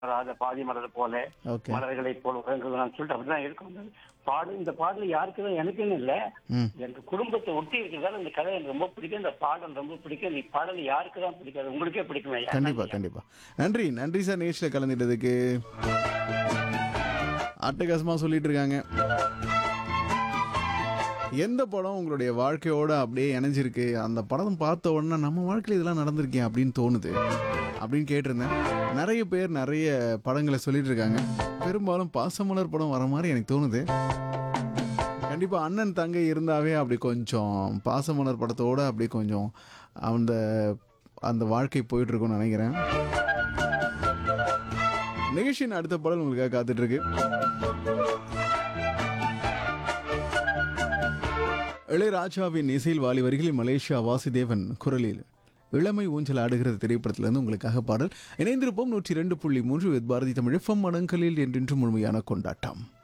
மலராத பாதி மலர் போல ஓகே மலர்களை போல உறங்குதான் சொல்லிட்டு அப்படிதான் இருக்கும் அந்த பாடல் இந்த பாடல் யாருக்கு தான் எனக்குன்னு இல்ல ம் எனக்கு குடும்பத்தை ஒட்டி இருக்கிறதால இந்த கதை எனக்கு ரொம்ப பிடிக்கும் இந்த பாடல் ரொம்ப பிடிக்கும் இந்த பாடல் யாருக்கு தான் பிடிக்காது உங்களுக்கே பிடிக்குமே ஐயா. கண்டிப்பா கண்டிப்பா நன்றி நன்றி சார் நிகழ்ச்சியில் கலந்துட்டதுக்கு அட்டகாசமா சொல்லிட்டு இருக்காங்க எந்த படம் உங்களுடைய வாழ்க்கையோட அப்படியே இணைஞ்சிருக்கு அந்த படம் பார்த்த உடனே நம்ம வாழ்க்கையில் இதெல்லாம் நடந்திருக்கேன் அப்படின்னு தோணுது அப்படின்னு கேட்டிருந்தேன் நிறைய பேர் நிறைய படங்களை சொல்லிட்டு இருக்காங்க பெரும்பாலும் பாசமலர் படம் வர மாதிரி எனக்கு தோணுது கண்டிப்பா அண்ணன் தங்கை இருந்தாவே அப்படி கொஞ்சம் பாசமலர் படத்தோட அப்படி கொஞ்சம் அந்த அந்த வாழ்க்கை போயிட்டு இருக்கும்னு நினைக்கிறேன் நிகழ்ச்சியின் அடுத்த பாடல் உங்களுக்காக காத்துட்டு இருக்கு இளையராஜாவின் இசையில் வாலி வரிகளில் மலேசியா வாசுதேவன் குரலில் இளமை ஊஞ்சல் ஆடுகிறது திரைப்படத்திலிருந்து உங்களுக்காக பாடல் இணைந்திருப்போம் நூற்றி ரெண்டு புள்ளி மூன்று வித் பாரதி தமிழ் எஃப்எம் மடங்களில் என்றென்று முழுமையான கொண்டாட்டம்